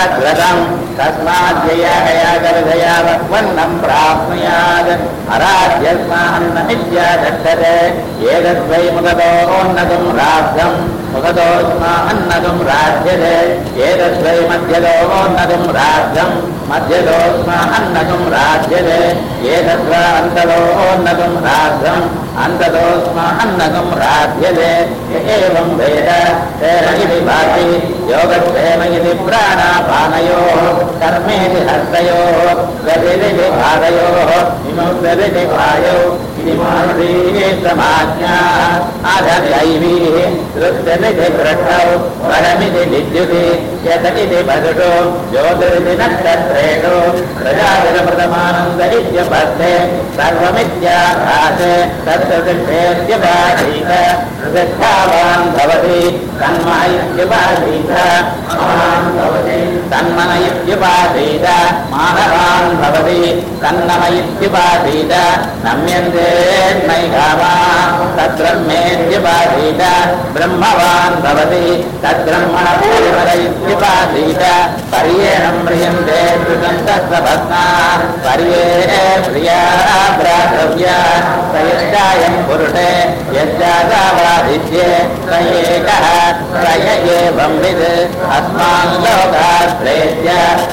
तद्व्रतम् तस्माद्ययागया वह्वन्नम् प्राप्नुयात् अराध्यस्मान्नमित्यादक्षते एतद्वै मुखतोन्नतम् राब्धम् मुखतोऽस्मान्नतम् राध्यते एतद्वै मध्यतोन्नतम् राध्यम् मध्यतोऽस्मान्नतम् राध्यते एतद्वा अन्ततोन्नतम् राध्यम् अन्ततोऽस्मान्नतम् राध्यते य एवम् वेद तेन इति भाति योगक्षेम इति प्राणापानयोः कर्मेति हस्तयोः गतिरिति भागयोः इमौ गतिरिति भायौ इति मानुषी समाज्ञा आधदैवीः दृष्टमिति दृष्टौ परमिति विद्युति यत इति पदुषु ज्योतिरिति नक्षत्रेषु प्रजाजनप्रथमानन्द इत्यपस्थे सर्वमित्याभासे तत्सदृष्टेत्यपाधीत प्रतिष्ठावान् भवति तन्मः इत्युपाधीत महान् भवति तन्मन इत्युपाधीत मानवान् भवति तन्नम इत्युपाधीत नम्यन्ते नैघावा तद्ब्रह्मेत्युपाधीत ब्रह्मवान् भवति तद्ब्रह्मण परिमल इत्युपाधीत पर्येण म्रियन्ते सुसन्तस्वभस्मा पर्ये प्रिया भ्रातव्या स यश्चायम् पुरुषे यश्चादावादित्ये स एकः स य एवं विद् अस्मान् लोकात् प्रेत्य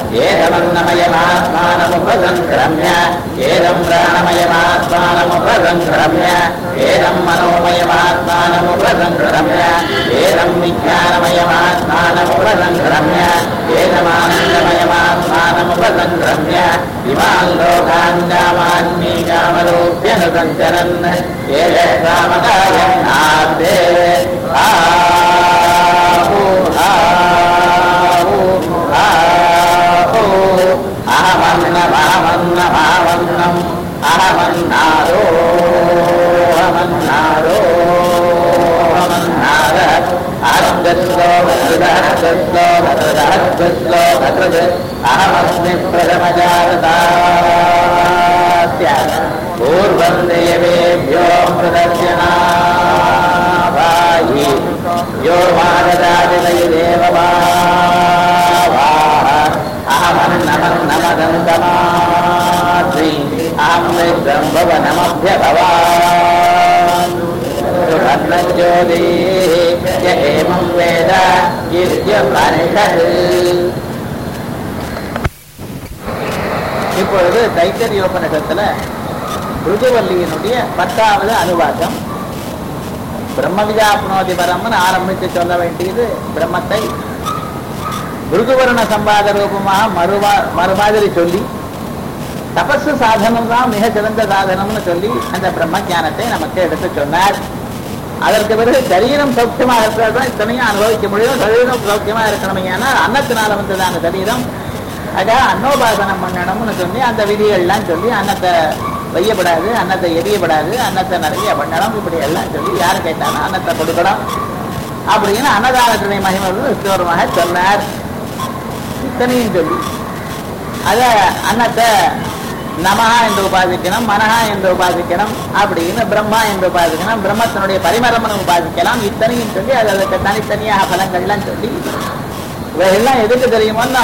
एतमन्नमयमात्मानमुपसङ्क्रम्य एदं प्राणमयमात्मानमुपसङ्क्रम्य एदं मनोमयमात्मानमुपसङ्क्रम्य एदं विज्ञानमयमात्मानमुपसङ्क्रम्य एदमानन्दमयमात्मानमुपसङ्क्रम्य इमान् लोकान् कामान्ये कामरूप्यनुसञ्चरन् एतत्सामकायन्नार्थे आहु आहु आहु अहमन्नमहमन्नमहमन्नम् अहमन्नारो अहमन्नारो अहमन्नार अहद्गस्लो भद्रदहद्गस्लो भद्रदहद्गस्लो भद्रद अहमस्मि प्रथमजागतास्य पूर्वं देवेभ्यो प्रदर्शनाभायि यो माददादिदयि देवभावाः अहमन्नमन्नमदन्तमाद्रि अहं विग्रं भवनमभ्यभवान् सुवर्णज्योतिः य एवं वेद इत्यपनिषत् இப்பொழுது தைத்தரியோபனிஷத்துல ருஜுவல்லியினுடைய பத்தாவது அனுவாதம் பிரம்மவிஜாப்னோதி பரம்னு ஆரம்பித்து சொல்ல வேண்டியது பிரம்மத்தை ருதுவர்ண சம்பாத ரூபமாக மறுவா மறுமாதிரி சொல்லி தபசு சாதனம் தான் மிக சிறந்த சாதனம்னு சொல்லி அந்த பிரம்ம ஞானத்தை நமக்கு எடுத்து சொன்னார் அதற்கு பிறகு சரீரம் சௌக்கியமாக இருக்கிறதா இத்தனையும் அனுபவிக்க முடியும் சரீரம் சௌக்கியமா இருக்கணும் ஏன்னா அன்னத்தினால வந்ததான சரீரம் அத அன்னோபாசனம் பண்ணணும்னு சொல்லி அந்த விதிகள்லாம் சொல்லி அன்னத்தை வையப்படாது அன்னத்தை எரியப்படாது அன்னத்தை நிறைய பண்ணணும் இப்படி எல்லாம் சொல்லி யாரு கேட்டாலும் அன்னத்தை கொடுக்கணும் அப்படின்னு அன்னதானத்தினை மகிமை விஸ்வரமாக சொன்னார் இத்தனையும் சொல்லி அத அன்னத்தை நமஹா என்று உபாசிக்கணும் மனஹா என்று உபாசிக்கணும் அப்படின்னு பிரம்மா என்று உபாசிக்கணும் பிரம்மத்தினுடைய பரிமரமனை உபாசிக்கலாம் இத்தனையும் சொல்லி அது அதுக்கு தனித்தனியாக பலங்கள்லாம் சொல்லி இவையெல்லாம் எதுக்கு தெரியுமோன்னா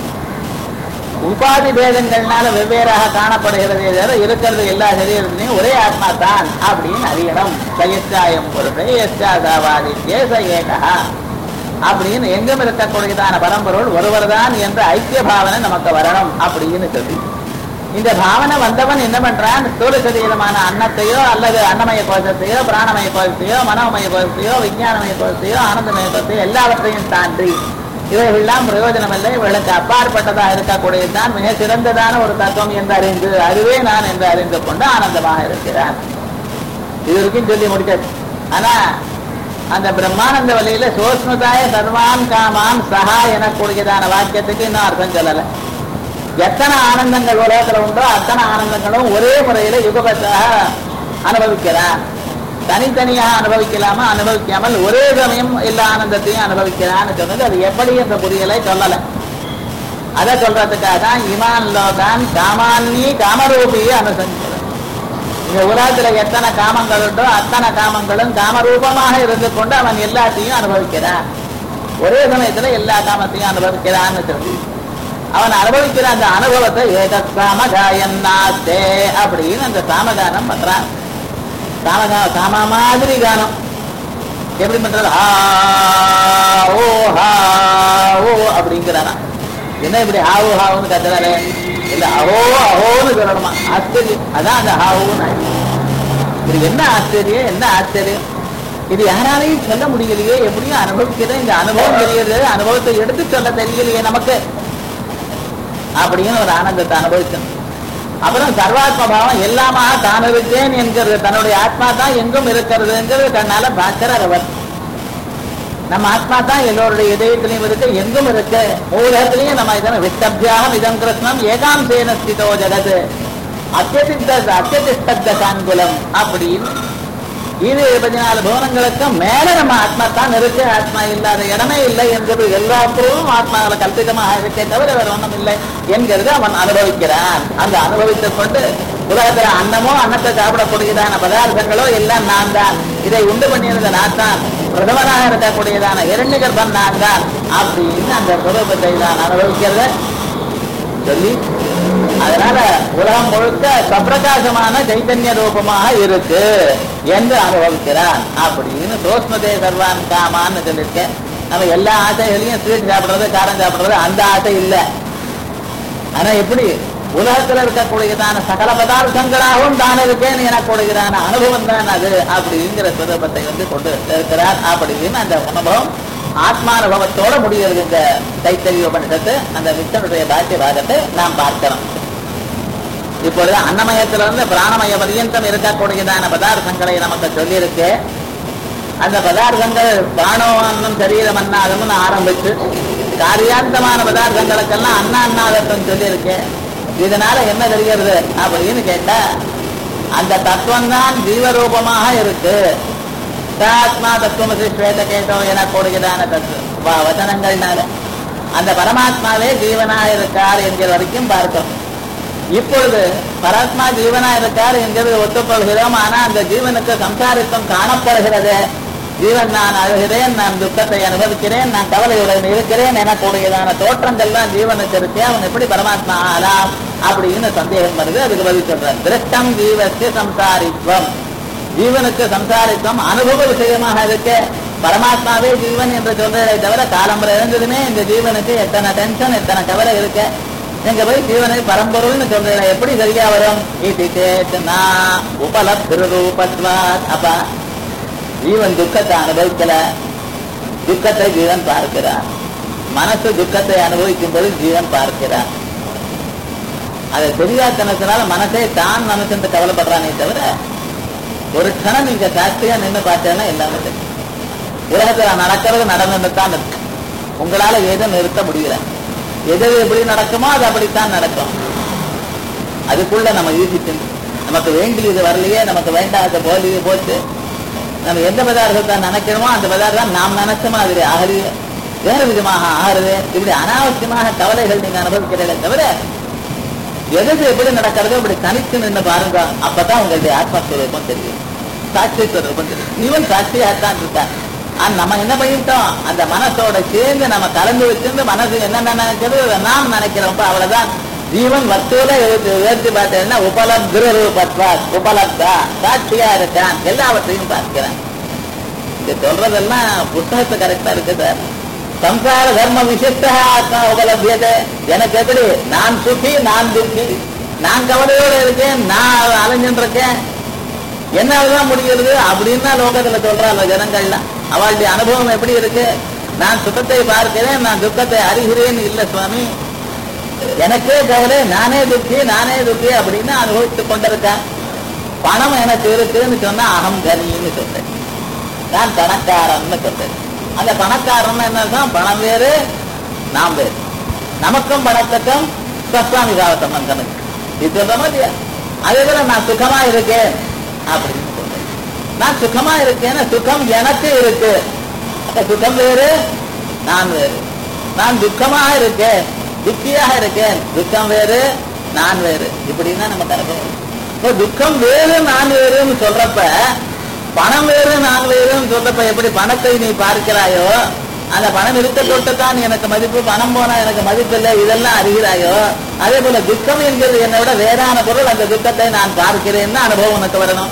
உபாதி பேதங்கள்னால வெவ்வேறாக காணப்படுகிறதே தவிர இருக்கிறது எல்லா சரீரத்திலையும் ஒரே ஆத்மா தான் அப்படின்னு அறியணும் சயச்சாயம் பொருளை எச்சாதாவாதி தேச ஏகா அப்படின்னு எங்கும் இருக்கக்கூடியதான பரம்பொருள் ஒருவர் தான் என்ற ஐக்கிய பாவனை நமக்கு வரணும் அப்படின்னு சொல்லி இந்த பாவனை வந்தவன் என்ன பண்றான் ஸ்தூல சரீரமான அன்னத்தையோ அல்லது அன்னமய கோஷத்தையோ பிராணமய கோஷத்தையோ மனோமய கோஷத்தையோ விஞ்ஞானமய கோஷத்தையோ ஆனந்தமய கோஷத்தையோ எல்லாவற்றையும் தாண்டி இவைகள்லாம் பிரயோஜனம் இல்லை இவர்களுக்கு அப்பாற்பட்டதாக இருக்கக்கூடியதுதான் மிக சிறந்ததான ஒரு தத்துவம் என்று அறிந்து அதுவே நான் என்று அறிந்து கொண்டு ஆனந்தமாக இருக்கிறான் இது வரைக்கும் சொல்லி முடிச்சது ஆனா அந்த பிரம்மானந்த வழியில சோஸ்மதாய சர்வான் காமான் சஹா எனக்கூடியதான வாக்கியத்துக்கு இன்னும் அர்த்தம் சொல்லல எத்தனை ஆனந்தங்கள் உலகத்துல உண்டோ அத்தனை ஆனந்தங்களும் ஒரே முறையில யுகபத்தாக அனுபவிக்கிறான் தனித்தனியாக அனுபவிக்கலாமா அனுபவிக்காமல் ஒரே சமயம் எல்லா ஆனந்தத்தையும் அனுபவிக்கிறான்னு சொன்னது அது எப்படி என்ற புரியலை சொல்லல அதை சொல்றதுக்காக தான் இமான் லோகான் காமான்னி காமரூபியை அனுசரிக்கிறது இந்த உலகத்துல எத்தனை காமங்கள் உண்டோ அத்தனை காமங்களும் காமரூபமாக இருந்து கொண்டு அவன் எல்லாத்தையும் அனுபவிக்கிறான் ஒரே சமயத்துல எல்லா காமத்தையும் அனுபவிக்கிறான்னு சொல்லி அவன் அனுபவிக்கிற அந்த அனுபவத்தை ஏக சாமகாயன்னாத்தே அப்படின்னு அந்த சாமகானம் பண்றான் சாமகா சாமா மாதிரி கானம் எப்படி பண்றது ஆ ஓ ஹா ஓ அப்படிங்கிறானா என்ன இப்படி ஹாவு ஹாவுன்னு கத்துறாரு இல்ல அஹோ அஹோன்னு சொல்லணுமா ஆச்சரியம் அதான் அந்த ஹாவுன்னு இது என்ன ஆச்சரியம் என்ன ஆச்சரியம் இது யாராலையும் சொல்ல முடியலையே எப்படியும் அனுபவிக்கிறது இந்த அனுபவம் தெரியுது அனுபவத்தை எடுத்து சொல்ல தெரியலையே நமக்கு அப்படின்னு ஒரு ஆனந்தத்தை அனுபவிச்சணும் அப்புறம் சர்வாத்ம பாவம் எல்லாமாக தான் இருக்கேன் என்கிறது தன்னுடைய ஆத்மா தான் எங்கும் இருக்கிறதுங்கிறது தன்னால பார்க்கிறார் அவர் நம்ம ஆத்மா தான் எல்லோருடைய இதயத்திலையும் இருக்கு எங்கும் இருக்கு மூலத்திலையும் நம்ம இதனை விட்டபியாகம் இதம் கிருஷ்ணம் ஏகாம்சேன ஸ்திதோ ஜகது அத்தியதித்த அத்தியதிஷ்ட சாங்குலம் அப்படின்னு இது பதினாலு புவனங்களுக்கும் மேல நம்ம ஆத்மா தான் இருக்கு ஆத்மா இல்லாத இடமே இல்லை என்கிறது எல்லாத்திலும் ஆத்மாவில் கல்பிதமாக இருக்கே தவிர வேற ஒன்றும் இல்லை என்கிறது அவன் அனுபவிக்கிறான் அந்த அனுபவித்துக் கொண்டு உலகத்துல அன்னமோ அன்னத்தை சாப்பிடக்கூடியதான பதார்த்தங்களோ எல்லாம் நான் தான் இதை உண்டு பண்ணியிருந்த நான் தான் பிரதமனாக இருக்கக்கூடியதான இரண்டு கர்ப்பம் நான் தான் அப்படின்னு அந்த சுரூபத்தை நான் அனுபவிக்கிறத சொல்லி அதனால உலகம் முழுக்க சப்பிரகாசமான சைத்தன்ய ரூபமாக இருக்கு என்று அனுபவிக்கிறான் அப்படின்னு சோஸ்மதே சர்வான் காமான்னு சொல்லியிருக்கேன் நம்ம எல்லா ஆசைகளையும் ஸ்வீட் சாப்பிடுறது காரம் சாப்பிடுறது அந்த ஆசை இல்லை ஆனா எப்படி உலகத்துல இருக்கக்கூடியதான சகல பதார்த்தங்களாகவும் தான் இருக்கேன் எனக்கூடியதான அனுபவம் தான் அது அப்படிங்கிற சுரூபத்தை வந்து கொண்டு இருக்கிறார் அப்படின்னு அந்த அனுபவம் ஆத்மானுபவத்தோட முடிகிறது இந்த தைத்தறிய உபனிஷத்து அந்த வித்தனுடைய பாக்கிய பாகத்தை நாம் பார்க்கிறோம் இப்பொழுது அன்னமயத்திலிருந்து பிராணமய பரியந்தம் இருக்கக்கூடியதான பதார்த்தங்களை நமக்கு சொல்லியிருக்கு அந்த பதார்த்தங்கள் பிராணோன்னும் சரீரம் அன்னாதம்னு ஆரம்பிச்சு காரியாந்தமான பதார்த்தங்களுக்கெல்லாம் அண்ணா அண்ணாதத்தம் சொல்லியிருக்கு இதனால என்ன தெரிகிறது அப்படின்னு கேட்டா அந்த தத்துவம் தான் ஜீவரூபமாக இருக்கு ஆத்மா தத்துவமசி ஸ்வேத கேட்டோ என கூடுகிறான தத்துவ வசனங்கள்னால அந்த பரமாத்மாவே ஜீவனா இருக்கார் என்கிற வரைக்கும் பார்க்கிறோம் இப்பொழுது பரமாத்மா ஜீவனா இருக்கார் என்கிறது ஒத்துக்கொள்கிறோம் ஆனா அந்த ஜீவனுக்கு சம்சாரித்தம் காணப்படுகிறது ஜீவன் நான் அழுகிறேன் நான் துக்கத்தை அனுபவிக்கிறேன் நான் கவலையுடன் இருக்கிறேன் என கூடியதான தோற்றங்கள்லாம் ஜீவனுக்கு இருக்கு அவன் எப்படி பரமாத்மா ஆலாம் அப்படின்னு சந்தேகம் வருது அதுக்கு பதில் சொல்றேன் திருஷ்டம் ஜீவஸ்ய சம்சாரித்வம் ஜீவனுக்கு சம்சாரித்தம் அனுபவ விஷயமாக இருக்கு பரமாத்மாவே ஜீவன் என்று சொல்றதை தவிர காலம்பரை இருந்ததுமே இந்த ஜீவனுக்கு எத்தனை டென்ஷன் எத்தனை கவலை இருக்கு எங்க போய் ஜீவனை பரம்பொருள்னு சொல்றேன் எப்படி சரியா வரும் இது சேத்தனா உபலப்திருபத்வாத் அப்ப ஜீவன் துக்கத்தை அனுபவிக்கல துக்கத்தை ஜீவன் பார்க்கிறான் மனசு துக்கத்தை அனுபவிக்கும் போது ஜீவன் பார்க்கிறான் அதை தெரியாதனத்தினால மனசே தான் நினைச்சு கவலைப்படுறானே தவிர ஒரு க்ஷணம் நீங்க சாட்சியா நின்று பார்த்தேன்னா எல்லாமே தெரியும் உலகத்துல நடக்கிறது நடந்துட்டு தான் இருக்கு உங்களால எதுவும் நிறுத்த முடியல எது எப்படி நடக்குமோ அது அப்படித்தான் நடக்கும் அதுக்குள்ள நம்ம யூசிச்சு நமக்கு வேண்டியது வரலையே நமக்கு வேண்டாத போலியே போச்சு நம்ம எந்த பதார்த்தத்தை நினைக்கிறோமோ அந்த பதார்த்தம் நாம் நினைச்ச மாதிரி ஆகுது வேறு விதமாக ஆகுது இப்படி அனாவசியமாக கவலைகள் நீங்க அனுபவிக்கிறீங்களே தவிர எது எப்படி நடக்கிறதோ இப்படி தனித்து நின்று பாருங்க அப்பதான் உங்களுடைய ஆத்மஸ்வரூபம் தெரியும் சாட்சி ஸ்வரூபம் தெரியும் இவன் சாட்சியாத்தான் இருக்கான் ஆனா நம்ம என்ன பண்ணிட்டோம் அந்த மனசோட சேர்ந்து நம்ம கலந்து வச்சிருந்து மனசு என்ன நினைக்கிறது அதை நாம் நினைக்கிறோம் அவ்வளவுதான் ஜீவன் வஸ்துவில உயர்த்தி பார்த்தேன்னா உபலப்திரு ரூபத்வா உபலப்தா சாட்சியா இருக்கான் எல்லாவற்றையும் பார்க்கிறான் இது சொல்றதெல்லாம் புத்தகத்து கரெக்டா இருக்கு சார் சம்சார தர்ம விசிஷ்ட ஆத்மா உபலபியது எனக்கு எப்படி நான் சுகி நான் துக்கி நான் கவலையோடு இருக்கேன் நான் அலைஞ்சுட்டு இருக்கேன் என்னாலதான் முடிகிறது அப்படின்னா லோகத்துல சொல்றாங்க ஜனங்கள்லாம் அவளுடைய அனுபவம் எப்படி இருக்கு நான் சுகத்தை பார்க்கிறேன் நான் துக்கத்தை அறிகிறேன் இல்ல சுவாமி எனக்கே கவலை நானே துக்கி நானே துக்கி அப்படின்னு அனுபவித்துக் கொண்டிருக்கேன் பணம் எனக்கு இருக்குன்னு சொன்னா அகம் கனின்னு சொல்றேன் நான் பணக்காரன்னு சொல்றேன் அந்த பணக்காரன் என்ன பணம் வேறு நாம் வேறு நமக்கும் பணத்துக்கும் சஸ்வாமி காவத்தம்மன் இது சொல்றோமா இல்லையா அதே போல நான் சுகமா இருக்கேன் அப்படின்னு சொல்றேன் நான் சுகமா இருக்கேன்னு சுகம் எனக்கு இருக்கு அப்ப சுகம் வேறு நான் வேறு நான் துக்கமாக இருக்கேன் துக்கியாக இருக்கேன் துக்கம் வேறு நான் வேறு இப்படின்னா நம்ம தரப்போம் இப்போ துக்கம் வேறு நான் வேறுன்னு சொல்றப்ப பணம் வேறு நான் வேறுன்னு சொல்றப்ப எப்படி பணத்தை நீ பார்க்கிறாயோ அந்த பணம் இருக்க தொட்டுத்தான் எனக்கு மதிப்பு பணம் போனா எனக்கு மதிப்பு இல்லை இதெல்லாம் அறிகிறாயோ அதே போல துக்கம் என்கிறது என்னை விட வேறான பொருள் அந்த துக்கத்தை நான் பார்க்கிறேன்னு அனுபவம் உனக்கு வரணும்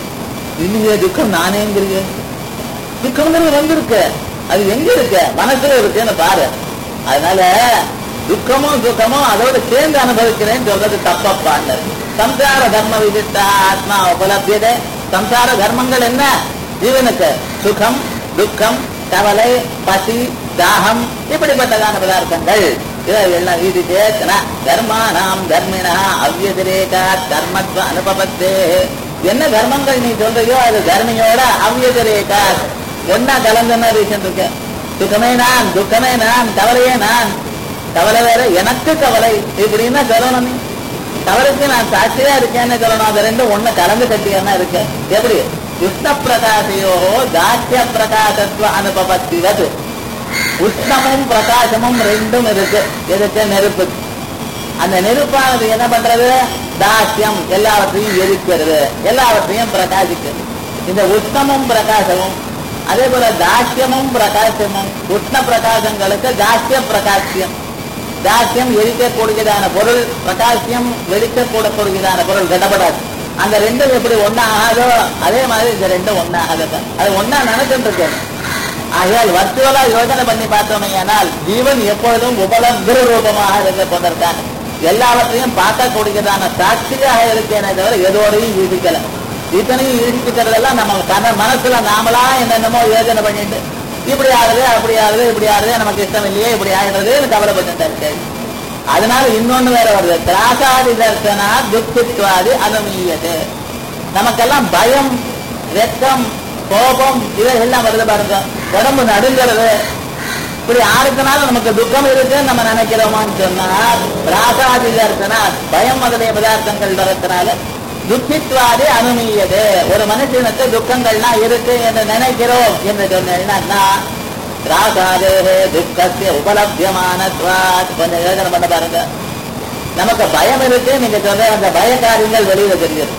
இல்லையே துக்கம் நானேங்கிறீங்க துக்கம்ங்கிறது வந்திருக்கு அது எங்க இருக்கு மனசுல இருக்குன்னு பாரு அதனால துக்கமும் துக்கமும் அதோட சேர்ந்து அனுபவிக்கிறேன்னு சொல்றது தப்பப்பான்னு சம்சார தர்ம விதித்த ஆத்மா உபலபியதே சம்சார தர்மங்கள் என்ன ஜீவனுக்கு சுகம் துக்கம் கவலை பசி தாகம் இப்படிப்பட்டதான பதார்த்தங்கள் இவையெல்லாம் இது சேத்தன தர்மானாம் தர்மினா அவ்யதிரேகா தர்மத்வ அனுபவத்தே என்ன தர்மங்கள் நீ சொல்றியோ அது தர்மியோட அவ்யதிரேகா ஒன்னா கலந்துன்னா ரீசன் இருக்கு சுகமே நான் துக்கமே நான் கவலையே நான் கவலை வேற எனக்கு கவலை இப்படின்னா சொல்லணும் நீ தவறுக்கு நான் சாட்சியா இருக்கேன்னு சொல்லணும் அது ரெண்டும் ஒண்ணு கலந்து கட்டியா இருக்கு எப்படி உஷ்ண பிரகாசையோ தாட்சிய பிரகாசத்துவ அனுபவத்திவது உஷ்ணமும் பிரகாசமும் ரெண்டும் இருக்கு எதுக்கு நெருப்பு அந்த நெருப்பானது என்ன பண்றது தாட்சியம் எல்லாவற்றையும் எரிக்கிறது எல்லாவற்றையும் பிரகாசிக்கிறது இந்த உஷ்ணமும் பிரகாசமும் அதே போல தாட்சியமும் பிரகாசமும் உஷ்ண பிரகாசங்களுக்கு தாட்சிய பிரகாசியம் தாட்சியம் எரிக்கக்கூடியதான பொருள் பிரகாசியம் வெடிக்கக்கூடக்கூடியதான பொருள் கடப்படாது அந்த ரெண்டும் எப்படி ஒன்னா ஆகாதோ அதே மாதிரி இந்த ரெண்டும் ஒன்னா ஆகாது அது ஒன்னா நினைச்சுட்டு இருக்கேன் ஆகையால் வர்ச்சுவலா யோசனை பண்ணி பார்த்தோமையானால் ஜீவன் எப்பொழுதும் உபலப்த ரூபமாக இருந்து கொண்டிருக்கான் எல்லாவற்றையும் பார்க்கக்கூடியதான சாட்சியாக இருக்கேனே தவிர எதோடையும் ஈடிக்கல இத்தனையும் ஈடிக்கிறதெல்லாம் நம்ம கன மனசுல நாமளா என்னென்னமோ யோசனை பண்ணிட்டு இப்படி ஆகுது அப்படி ஆகுது இப்படி ஆகுது நமக்கு இஷ்டம் இல்லையே இப்படி ஆகிடுறதுன்னு கவலைப்பட்டு இருக்கேன் அதனால இன்னொன்னு வேற வருது திராசாதி தர்சனா துக்கித்வாதி அனுமீயது நமக்கெல்லாம் பயம் வெக்கம் கோபம் இவைகள்லாம் வருது பாருங்க உடம்பு நடுங்கிறது இப்படி ஆறுக்கனால நமக்கு துக்கம் இருக்குன்னு நம்ம நினைக்கிறோமான்னு சொன்னா ராசாதி தர்சனா பயம் முதலிய பதார்த்தங்கள் வரதுனால துக்கித்வாதி அனுமீயது ஒரு மனுஷனுக்கு துக்கங்கள்லாம் இருக்கு என்று நினைக்கிறோம் என்று சொன்னா ராசாதேகே துக்கத்திய உபலபியமானத்வாத் கொஞ்சம் யோசனை பண்ண பாருங்க நமக்கு பயம் இருக்கு நீங்க சொல்ற அந்த பய காரியங்கள் வெளியில தெரியுது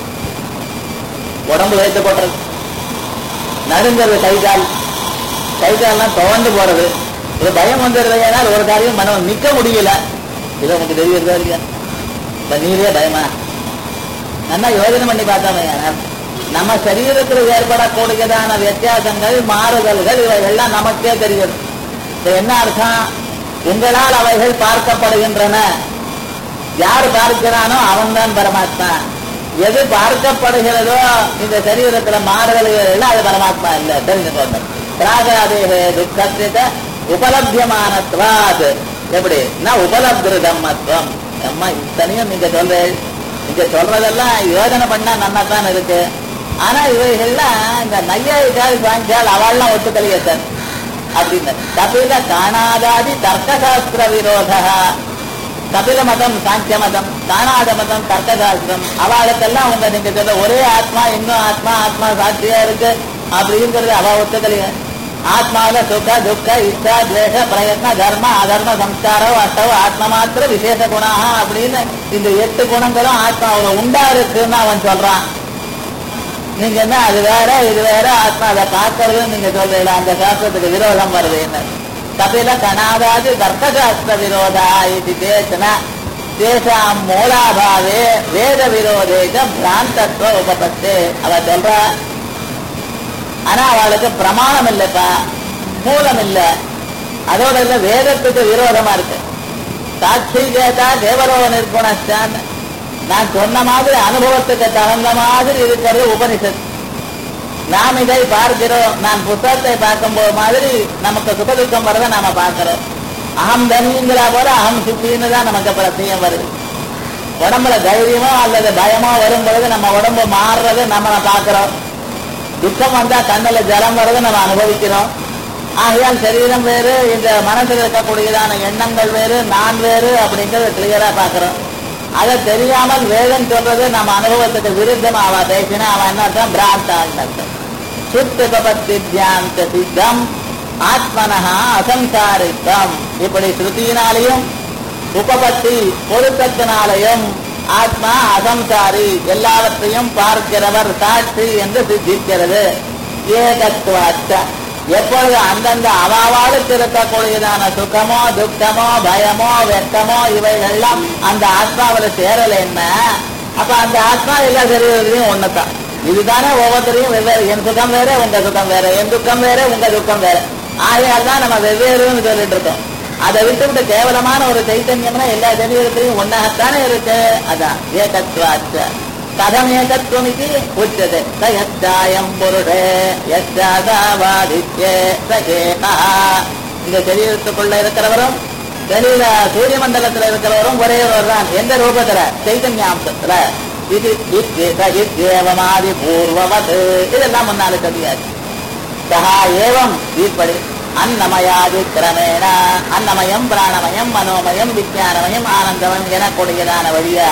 உடம்பு வைத்து போடுறது நடுங்கிறது கை கால் கை கால்லாம் துவண்டு போறது இது பயம் வந்துடுறது ஏன்னால் ஒரு காரியம் மனம் நிக்க முடியல இது உனக்கு தெரியுறதா இல்லையா இப்ப நீரே பயமா நல்லா யோஜனை பண்ணி பார்த்தாமே நம்ம சரீரத்தில் ஏற்படக்கூடியதான வித்தியாசங்கள் மாறுதல்கள் இவைகள்லாம் நமக்கே தெரியுது இப்ப என்ன அர்த்தம் உங்களால் அவைகள் பார்க்கப்படுகின்றன யார் பார்க்கிறானோ அவன்தான் பரமாத்மா எது பார்க்கப்படுகிறதோ இந்த சரீரத்துல மாறுதல்கள் எல்லாம் அது பரமாத்மா இல்ல தெரிஞ்சுக்கோங்க பிராகாதேக துக்கத்திட்ட உபலபியமானத்வாது எப்படி நான் உபலப்திருதம்மத்துவம் அம்மா இத்தனையும் நீங்க சொல்றேன் நீங்க சொல்றதெல்லாம் யோஜனை பண்ணா நல்லா தான் இருக்கு ஆனா இவைகள்லாம் இந்த நையாயிக்கால் சாங்கியால் அவள்லாம் ஒத்துக்கலையே சார் அப்படின்னு கபில காணாதாதி தர்க்கசாஸ்திர விரோதா கபில மதம் சாங்கிய மதம் காணாத மதம் தர்க்கசாஸ்திரம் அவளுக்கெல்லாம் உங்க நீங்க சொல்ற ஒரே ஆத்மா இன்னும் ஆத்மா ஆத்மா சாட்சியா இருக்கு அப்படிங்கிறது அவ ஒத்துக்கலையே ஆத்மாவில சுக துக்க இஷ்டா துவேஷ பிரயத்ன தர்ம அதர்ம சம்ஸ்காரம் அஷ்டவ ஆத்ம மாத்திர விசேஷ குணா அப்படின்னு இந்த எட்டு குணங்களும் ஆத்மாவுல உண்டா இருக்குன்னு அவன் சொல்றான் நீங்க என்ன அது வேற இது வேற ஆத்மா அதை பார்க்கறது நீங்க சொல்றீங்களா அந்த சாஸ்திரத்துக்கு விரோதம் வருது என்ன கபில கணாதாது தர்க்கசாஸ்திர விரோதா இது தேசன தேசாம் மூலாபாவே வேத விரோதேக பிராந்தத்துவ உபபத்து அவ சொல்றா ஆனா அவளுக்கு பிரமாணம் இல்லப்பா மூலம் இல்ல அதோட இல்ல வேதத்துக்கு விரோதமா இருக்கு சாட்சி கேட்டா தேவலோ நிர்குணஸ்தான் நான் சொன்ன மாதிரி அனுபவத்துக்கு தகுந்த மாதிரி இருக்கிறது உபனிஷத் நாம் இதை பார்க்கிறோம் நான் புத்தகத்தை பார்க்கும்போது மாதிரி நமக்கு சுகதுக்கம் வரதை நாம பார்க்கிறோம் அகம் தனிங்கிற போல அகம் சுத்தின்னு தான் நமக்கு பிரத்தியம் வருது உடம்புல தைரியமோ அல்லது பயமோ வரும் பொழுது நம்ம உடம்பு மாறுறது நம்ம பார்க்கிறோம் துக்கம் வந்தா கண்ணுல ஜலம் வர்றது நம்ம அனுபவிக்கிறோம் ஆகையால் சரீரம் வேறு இந்த மனசில் இருக்கக்கூடியதான எண்ணங்கள் வேறு நான் வேறு அப்படிங்கறத கிளியரா பார்க்கிறோம் அதை தெரியாமல் வேதம் சொல்றது நம்ம அனுபவத்துக்கு விருத்தம் அவ பேசினா அவன் என்ன அர்த்தம் பிராந்தான்னு அர்த்தம் சுத்தபத்தி தியாந்த சித்தம் ஆத்மனஹா அசங்காரித்தம் இப்படி ஸ்ருதியினாலையும் உபபத்தி பொருத்தத்தினாலையும் ஆத்மா அசம்சாரி எல்லாவற்றையும் பார்க்கிறவர் சாட்சி என்று சித்திக்கிறது ஏகத்துவாச்ச எப்பொழுது அந்தந்த அவாவாளுக்கு இருக்கக்கூடியதான சுகமோ துக்கமோ பயமோ வெக்கமோ இவைகள்லாம் அந்த ஆத்மாவில் சேரலைன்னா அப்ப அந்த ஆத்மா எல்லா சரீரத்திலையும் ஒண்ணுதான் இதுதானே ஒவ்வொருத்தரையும் வெவ்வேறு என் சுகம் வேற உங்க சுகம் வேற என் துக்கம் வேற உங்க துக்கம் வேற ஆகையால் தான் நம்ம வெவ்வேறுன்னு சொல்லிட்டு இருக்கோம் அதை விட்டு விட்டு கேவலமான ஒரு சைத்தன்யம்னா எல்லா சரீரத்திலையும் ஒன்னாகத்தானே இருக்கு அதான் ஏகத்வாச்ச கதம் ஏகத்துவமிதி உச்சதே ச யச்சாயம் புருஷே யச்சாதாவாதித்யே ச ஏகா இந்த சரீரத்துக்குள்ள இருக்கிறவரும் வெளியில சூரிய மண்டலத்துல இருக்கிறவரும் ஒரே ஒரு தான் எந்த ரூபத்துல சைதன்யாம்சத்துல இது இத்யேவமாதி பூர்வவத் இதெல்லாம் முன்னால சொல்லியாச்சு சஹா ஏவம் இப்படி அன்னமயாதி கிரமேண அன்னமயம் பிராணமயம் மனோமயம் விஜயானமயம் ஆனந்தமயம் எனக்கூடியதான வழியாக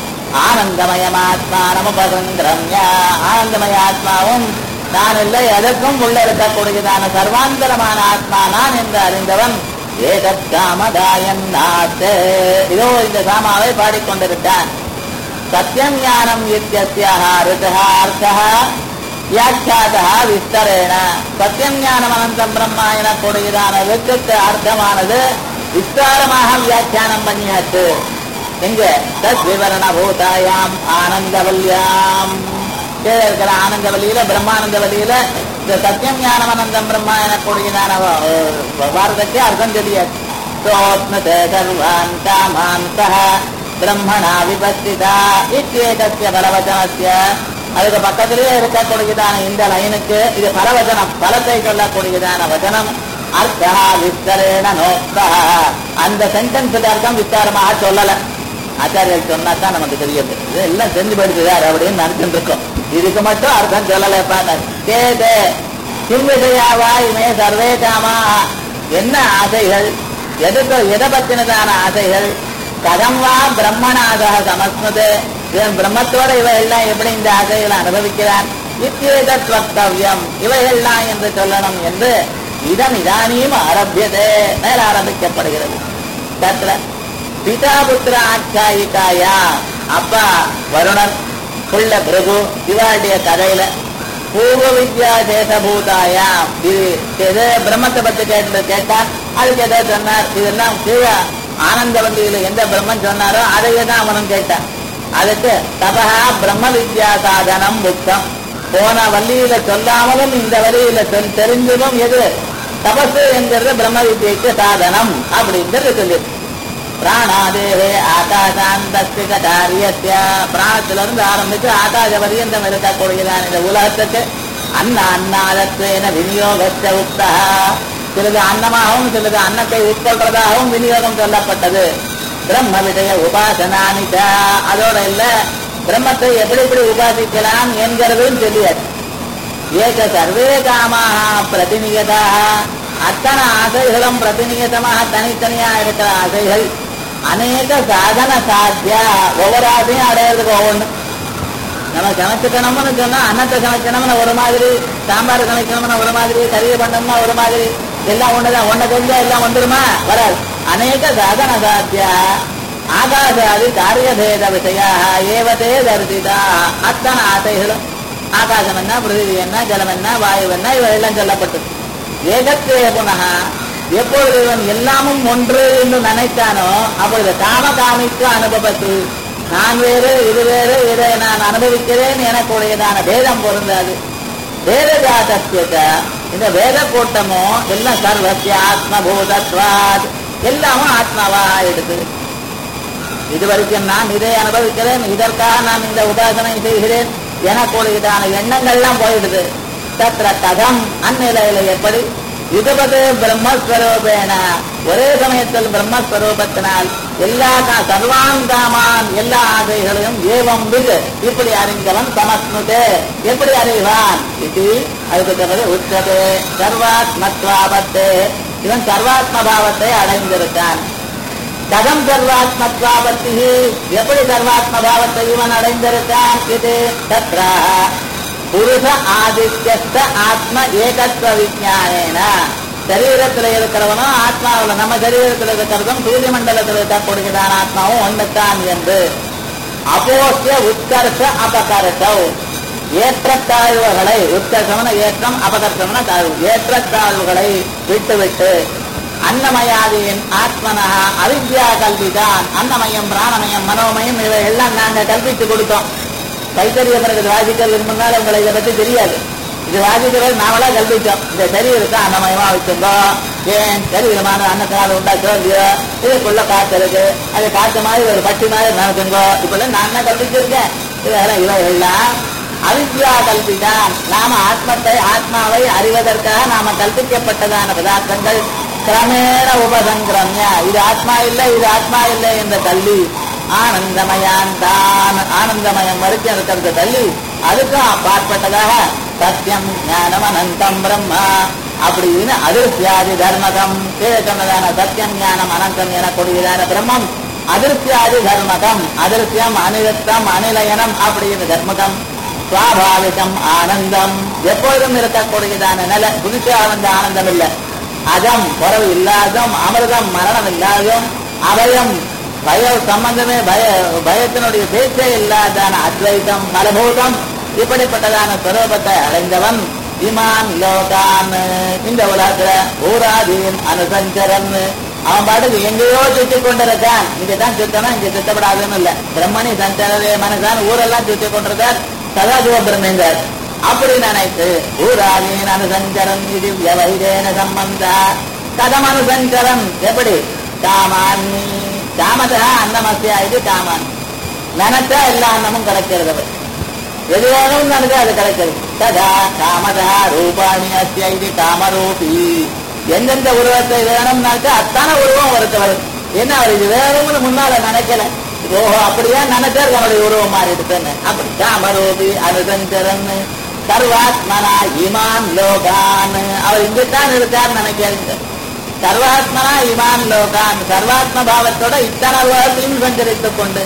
ஆனந்தமயமாத்மானம் உபசங்கிரம்ய ஆனந்தமய ஆத்மாவும் நான் இல்லை எதற்கும் உள்ள இருக்கக்கூடியதான சர்வாந்தரமான ஆத்மா நான் என்று அறிந்தவன் ஏகத்தாமதாயன் நாத்து இதோ இந்த சாமாவை பாடிக்கொண்டிருக்கான் சத்தியம் ஞானம் இத்தியஸ்யாஹ ருதः அர்த்தः வியாக்கியாதா விஸ்தரேண சத்தியம் ஞானம் அனந்தம் பிரம்மா எனக்கூடியதான வெற்றுக்கு அர்த்தமானது விஸ்தாரமாக வியாக்கியானம் பண்ணியாச்சு எங்க தத் விவரண பூதாயாம் ஆனந்தவல்யாம் கீழே இருக்கிற ஆனந்தவல்லியில பிரம்மானந்தவல்லியில இந்த சத்தியம் ஞானம் அனந்தம் பிரம்மா எனக்கூடியதான வ- வார்த்தைக்கு அர்த்தம் தெரியாது சோப்னதே சர்வான் காமான் சஹ பிரம்மணா விபஸ்திதா இத்தியேகஸ்ய பரவச்சனஸ்ய அதுக்கு பக்கத்திலேயே இருக்கக்கூடியதான இந்த லைனுக்கு இது பரவச்சனம் பலத்தை சொல்லக்கூடியதான வச்சனம் அர்த்தா விஸ்தரேண நோக்கா அந்த சென்டென்ஸுக்கு அர்த்தம் விஸ்தாரமாக சொல்லல ஆச்சாரியர் சொன்னா தான் நமக்கு தெரியுது இது எல்லாம் செஞ்சு படுத்துதார் அப்படின்னு நினைச்சுட்டு இருக்கோம் இதுக்கு மட்டும் அர்த்தம் சொல்லலப்பா கேதே கிம் விஷயாவா இமே சர்வே காமா என்ன ஆசைகள் எதுக்கு எதை பத்தினதான ஆசைகள் கதம் வா பிரம்மனாக சமஸ்மது இவன் பிரம்மத்தோட இவையெல்லாம் எப்படி இந்த ஆசைகளை அனுபவிக்கிறான் இத்தியேதத் வக்தவ்யம் இவையெல்லாம் என்று சொல்லணும் என்று இதம் இதானியும் ஆரம்பியதே மேல ஆரம்பிக்கப்படுகிறது தத்ர பிதா புத்திர ஆச்சாயிகாயா அப்பா வருணன் புள்ள பிருகு இவாளுடைய கதையில பூர்வ வித்யா தேசபூதாயா இது எது பிரம்மத்தை பத்தி கேட்டு கேட்டான் அதுக்கு எதோ சொன்னார் இதெல்லாம் கீழே ஆனந்தவல்லியில எந்த பிரம்மன் சொன்னாரோ அதையே தான் அவனும் கேட்டான் அதுக்கு தபஹா பிரம்ம வித்யா சாதனம் புத்தம் போன வள்ளியில சொல்லாமலும் இந்த வழியில சொல் தெரிஞ்சதும் எது தபசு என்கிறது பிரம்ம வித்யைக்கு சாதனம் அப்படிங்கிறது சொல்லியிருக்கு பிராணாதேவே ஆகாசாந்தஸ்திக காரியஸ்ய பிராணத்திலிருந்து ஆரம்பித்து ஆகாச பரியந்தம் இருக்கக்கூடியதான இந்த உலகத்துக்கு அன்ன அன்னாதத்வேன விநியோகத்த உக்தா சிலது அன்னமாகவும் சிலது அன்னத்தை உட்கொள்றதாகவும் விநியோகம் சொல்லப்பட்டது பிரம்ம விடய உபாசனானிச்ச அதோட இல்ல பிரம்மத்தை எப்படி எப்படி உபாசிக்கலாம் என்கிறதும் சொல்லியாச்சு ஏக சர்வே காமாக பிரதிநியதாக அத்தனை ஆசைகளும் பிரதிநியதமாக தனித்தனியா இருக்கிற ஆசைகள் அநேக சாதன சாத்தியா ஒவ்வொரு ஆசையும் அடையிறதுக்கு ஒவ்வொன்று நம்ம சமைச்சுக்கணும்னு சொன்னா அன்னத்தை சமைக்கணும்னு ஒரு மாதிரி சாம்பார் சமைக்கணும்னு ஒரு மாதிரி கறியை பண்ணணும்னா ஒரு மாதிரி எல்லாம் ஒண்ணுதான் ஒண்ணு தெரிஞ்சா எல்லாம் வந்துருமா வராது அநேக சாதன சாத்தியா ஆகாசாதி காரியபேத விஷயா ஏவதே தரிசிதா அத்தனை ஆசைகளும் ஆகாசம் என்ன பிருத்திவி என்ன ஜலம் என்ன வாயு என்ன இவையெல்லாம் சொல்லப்பட்டது ஏகத்தே புனக எப்பொழுது இவன் எல்லாமும் ஒன்று என்று நினைத்தானோ அப்பொழுது காம காமிக்கு அனுபவத்து நான் வேறு இது வேறு இதை நான் அனுபவிக்கிறேன் எனக்குடையதான வேதம் பொருந்தாது வேத ஜாதத்தியத இந்த வேத கூட்டமோ எல்லாம் சர்வசிய ஆத்மபூதத்வாத் எல்லாமும் ஆத்மாவா எடுத்து இது வரைக்கும் நான் இதை அனுபவிக்கிறேன் இதற்காக நான் இந்த உபாசனை செய்கிறேன் எனக்குடையதான எண்ணங்கள்லாம் போயிடுது தத்திர கதம் அந்நிலையில எப்படி இதுபது பிரம்மஸ்வரூபேன ஒரே சமயத்தில் பிரம்மஸ்வரூபத்தினால் எல்லா கா- சர்வான் காமான் எல்லா ஆசைகளையும் ஏவம் விது இப்படி அறிந்தவன் சமஸ்னுதே எப்படி அறிவான் இது அதுக்கு பிறகு உச்சதே சர்வாத்மத்வாபத்தே இவன் சர்வாத்ம பாவத்தை அடைந்திருக்கான் கதம் சர்வாத்மத்வாபத்தி எப்படி சர்வாத்ம பாவத்தை இவன் அடைந்திருக்கான் இது தத்ரா புருஷ ஆதித்யஸ்த ஆத்ம ஏகத்துவ விஜானேன சரீரத்தில் இருக்கிறவனும் ஆத்மாவில் நம்ம சரீரத்தில் இருக்கிறதும் சூரிய மண்டலத்தில் இருக்கக்கூடியதான ஆத்மாவும் ஒன்றுத்தான் என்று அபோசிய உத்கர்ஷ அபகர்ஷவ் ஏற்றத்தாழ்வுகளை உத்தசமன ஏற்றம் அபகர்த்தமன தாழ்வு ஏற்றத்தாழ்வுகளை விட்டுவிட்டு அன்னமயாதியின் ஆத்மனா அவித்யா கல்விதான் அன்னமயம் பிராணமயம் மனோமயம் இவை எல்லாம் நாங்க கல்பித்து கொடுத்தோம் கைத்தறிய பிறகு வாசிக்கிறதுக்கு முன்னால உங்களை இதை பத்தி தெரியாது இது வாசிக்கிறது நாமளா கல்பிச்சோம் இந்த சரீரத்தை அன்னமயமா வச்சிருந்தோம் ஏன் சரீரமான அன்னத்தினால உண்டாச்சோ இல்லையோ இதுக்குள்ள காத்து இருக்கு அது காத்து மாதிரி ஒரு பட்டி மாதிரி நினைச்சுங்கோ இப்பெல்லாம் நான் தான் கல்பிச்சிருக்கேன் இதெல்லாம் இவைகள்லாம் அவித்யா கல்பிதான் நாம ஆத்மத்தை ஆத்மாவை அறிவதற்காக நாம கல்பிக்கப்பட்டதான பதார்த்தங்கள் கிரமேண உபசங்கிரமிய இது ஆத்மா இல்லை இது ஆத்மா இல்லை என்ற தள்ளி ஆனந்தமயான் தான் ஆனந்தமயம் வரைக்கும் இருக்கிறது தள்ளி அதுக்கும் அப்பாற்பட்டதாக சத்தியம் ஞானம் அனந்தம் பிரம்மா அப்படின்னு அதிர்ச்சியாதி தர்மகம் கீழே சொன்னதான சத்தியம் ஞானம் அனந்தம் எனக்கூடியதான பிரம்மம் அதிர்ச்சியாதி தர்மகம் அதிர்ச்சியம் அனிருத்தம் அனிலயனம் அப்படின்னு தர்மகம் சுவாபாவிகம் ஆனந்தம் எப்பொழுதும் இருக்கக்கூடியதான நிலை புதுசா வந்த ஆனந்தம் இல்லை அஜம் குறவு இல்லாதும் அமிர்தம் மரணம் இல்லாதும் அபயம் பய சம்பந்தமே பய பயத்தினுடைய பேச்சே இல்லாதான அத்வைதம் பலபூதம் இப்படிப்பட்டதான ஸ்வரூபத்தை அடைந்தவன் இமான் லோகான் இந்த உலகத்துல ஊராதீன் அனுசஞ்சரன் அவன் பாட்டுக்கு எங்கேயோ சுத்தி கொண்டிருக்கான் இங்கதான் சுத்தணும் இங்க சுத்தப்படாதுன்னு இல்ல பிரம்மணி சஞ்சரவே மனசான் ஊரெல்லாம் சுத்தி கொண்டிருக்கார் சதாசிவ பிரம்மேந்தர் அப்படி நினைத்து ஊராதீன் அனுசஞ்சரன் இது வியவைதேன சம்பந்த கதம் அனுசஞ்சரன் எப்படி காமான்னி காமதா அன்னமசியா இது காமான் நினைச்சா எல்லா அன்னமும் கிடைக்கிறது அவர். எது வேணும் நினைச்சா அது கிடைக்கிறது ததா காமதா ரூபாணி அஸ்ய இது காமரூபி எந்தெந்த உருவத்தை வேணும்னாக்கா அத்தான உருவம் ஒருத்த வருது என்ன அவர் இது வேணும்னு முன்னால நினைக்கல ஓஹோ அப்படியே நினைச்சார் நம்மளுடைய உருவம் மாறிடுதுன்னு அப்படி காமரூபி அனுசஞ்சரன் சர்வாத்மனா இமான் லோகான் அவர் இங்கத்தான் இருக்கார் நினைக்கிறீங்க சர்வாத்மனா இமான் லோகான் சர்வாத்ம பாவத்தோட இத்தனை உலகத்தையும் சஞ்சரித்துக் கொண்டு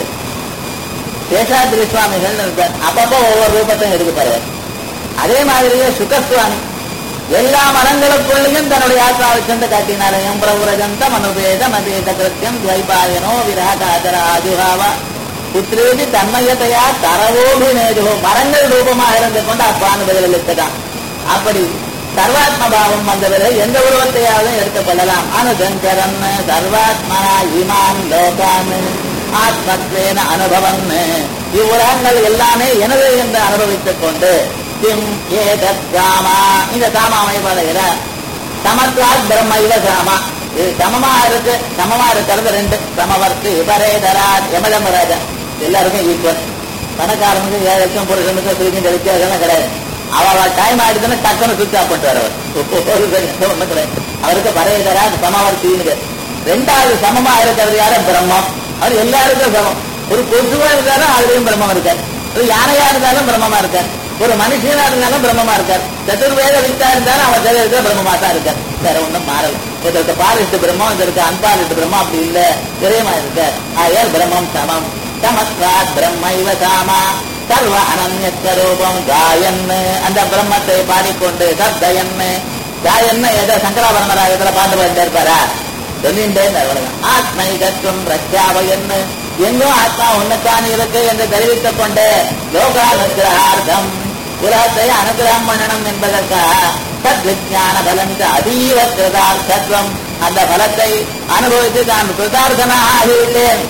சேஷாத்ரி சுவாமிகள் இருக்கார் அப்பப்போ ஒவ்வொரு ரூபத்தையும் எடுத்துப்பாரு அதே மாதிரியே சுகசுவாமி எல்லா மரங்களுக்குள்ளேயும் தன்னுடைய ஆத்மாவை சென்று காட்டினாரையும் பிரபுரஜந்த மனுபேத மதேத கிருத்தியம் துவைபாயனோ விராகாதர ஆஜுகாவா புத்திரேதி தன்மயத்தையா தரவோபி நேஜோ மரங்கள் ரூபமாக இருந்து கொண்டு அப்பான்னு பதிலளித்ததான் அப்படி சர்வாத்ம பாவம் வந்தவரை எந்த உருவத்தையாவது எடுத்துக் கொள்ளலாம் அனுசங்கரன் சர்வாத்மனா இமான் லோகான் ஆத்மத்வேன அனுபவன் இவ்வுலகங்கள் எல்லாமே எனது என்று அனுபவித்துக் கொண்டு கிம் ஏதத் காமா இந்த காமாவை பதைகிற சமத்வாத் பிரம்ம இவ சாமா இது சமமா இருக்கு சமமா இருக்கிறது ரெண்டு சமவர்த்தி விபரேதராஜ் யமதமராஜா எல்லாருக்கும் ஈக்குவல் பணக்காரனுக்கு ஏழைக்கும் புருஷனுக்கும் ஸ்திரீக்கும் வித்தியாசம் கிடையாது அவ டைம் ஆயிடுதுன்னு டக்குன்னு சுவிச் ஆஃப் பண்ணிட்டு வரவர் ஒரு second ஒண்ணும் கிடையாது அவருக்கு பரேதராஜ் சமவர்த்தின்னு ரெண்டாவது சமமா இருக்கிறது யாரு பிரம்மம் அவர் எல்லாருக்கும் சமம் ஒரு கொசுவா இருந்தாலும் அதுலயும் பிரம்மம் இருக்கார் ஒரு யானையா இருந்தாலும் பிரம்மமா இருக்கார் ஒரு மனுஷனா இருந்தாலும் பிரம்மமா இருக்கார் சதுர்வேத வித்தா இருந்தாலும் அவன் சரீரத்துல பிரம்மமா தான் இருக்கார் வேற ஒண்ணும் மாறல இதற்கு பாலிட்டு பிரம்மம் இதற்கு அன்பாலிட்டு பிரம்மம் அப்படி இல்ல விரயமா இருக்கார் ஆயால் பிரம்மம் சமம் சமத்வாத் பிரம்ம இவ சாமா சர்வ அனன்யஸ்வரூபம் காயன் அந்த பிரம்மத்தை பாடிக்கொண்டு சப்தயன் காயன் ஏதோ சங்கராபரமராயத்துல பாட்டு பாடிட்டே இருப்பாரா சொல்லிண்டே அவ்வளவுதான் ஆத்மை கற்றும் ரச்சாவையன் எங்கும் ஆத்மா உன்னத்தான் இருக்கு என்று தெரிவித்துக் கொண்டு லோகானுகிரகார்த்தம் உலகத்தை அனுகிரகம் பண்ணணும் என்பதற்காக சத் விஜான பலம் அதீவ கிருதார்த்தத்துவம் அந்த பலத்தை அனுபவித்து தான் கிருதார்த்தனாக ஆகிவிட்டேன்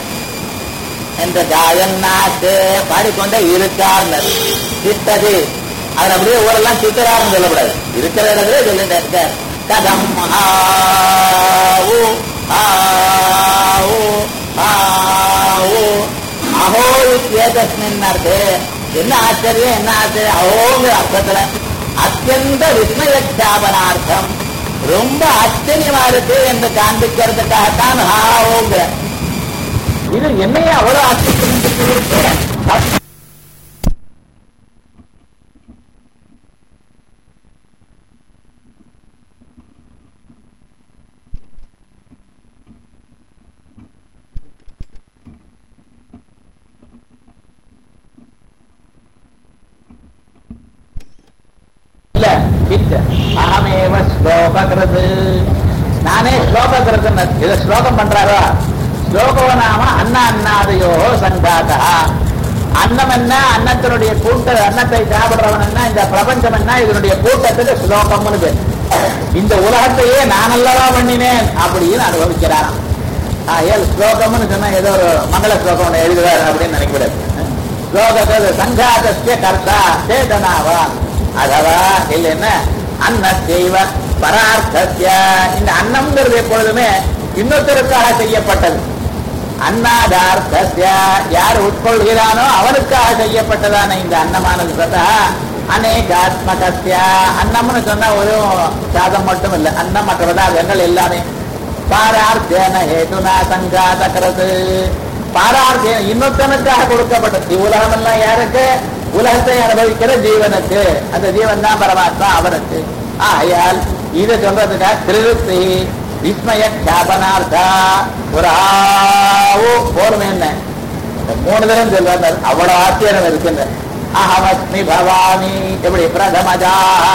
என்ற காயன்னாட்டு பாடிக்கொண்டே இருக்கார் சித்தது அவர் அப்படியே ஊரெல்லாம் சுத்தராருன்னு சொல்லக்கூடாது இருக்கிற இடத்துல சொல்லிட்டு இருக்கார் கதம் ஆவு ஆவு ஆவு அஹோ ஏதஸ்மின் அர்த்தே என்ன ஆச்சரியம் என்ன ஆச்சரியம் அஹோங்கிற அர்த்தத்துல அத்தியந்த விஸ்மயக்ஷாபனார்த்தம் ரொம்ப ஆச்சரியமா இருக்கு என்று காண்பிக்கிறதுக்காகத்தான் ஹாவோங்கிற இது என்னையே அவ்வளவு ஆச்சரியம் இல்ல பிச்ச அகமேவ ஸ்லோககிருது நானே ஸ்லோககிருதுன்னு இதை ஸ்லோகம் பண்றாரா ஸ்லோகோ நாம அண்ணா அண்ணாதையோ சங்காதா அன்னம் என்ன அன்னத்தினுடைய கூட்ட அன்னத்தை சாப்பிடுறவன் என்ன இந்த பிரபஞ்சம் என்ன இதனுடைய கூட்டத்துக்கு ஸ்லோகம்னு பேர் இந்த உலகத்தையே நான் அல்லவா பண்ணினேன் அப்படின்னு அனுபவிக்கிறாராம் ஆகையால் ஸ்லோகம்னு சொன்னா ஏதோ ஒரு மங்கள ஸ்லோகம் ஒன்று எழுதுவார் அப்படின்னு நினைக்கூடாது ஸ்லோகத்தை சங்காதஸ்ய கர்த்தா சேதனாவான் அதவா இல்லைன்னா அன்ன செய்வ பரார்த்தஸ்ய இந்த அன்னம்ங்கிறது எப்பொழுதுமே இன்னொருத்தருக்காக செய்யப்பட்டது அன்னாதார்த்தஸ்ய யார் உட்கொள்கிறானோ அவனுக்காக செய்யப்பட்டதான இந்த அன்னமானது சதா அநேகாத்மகஸ்ய அன்னம்னு சொன்னா ஒரு சாதம் மட்டும் இல்லை அன்னம் மற்ற பதார்த்தங்கள் எல்லாமே பாரார்த்தேன ஹேதுனா சங்காதக்கிறது பாரார்த்தேன இன்னொருத்தனுக்காக கொடுக்கப்பட்டது உலகம் எல்லாம் யாருக்கு உலகத்தை அனுபவிக்கிற ஜீவனுக்கு அந்த ஜீவன் தான் பரமாத்மா அவனுக்கு ஆயால் இதை சொல்றதுக்காக திருத்தி விஸ்மய ஞாபனார்த்தா ஒரு ஆவோ போர்மை என்ன இந்த மூணு தரம் சொல்றாரு அவ்வளவு ஆச்சரியம் இருக்கின்ற அகமஸ்மி பவாமி எப்படி பிரதமஜா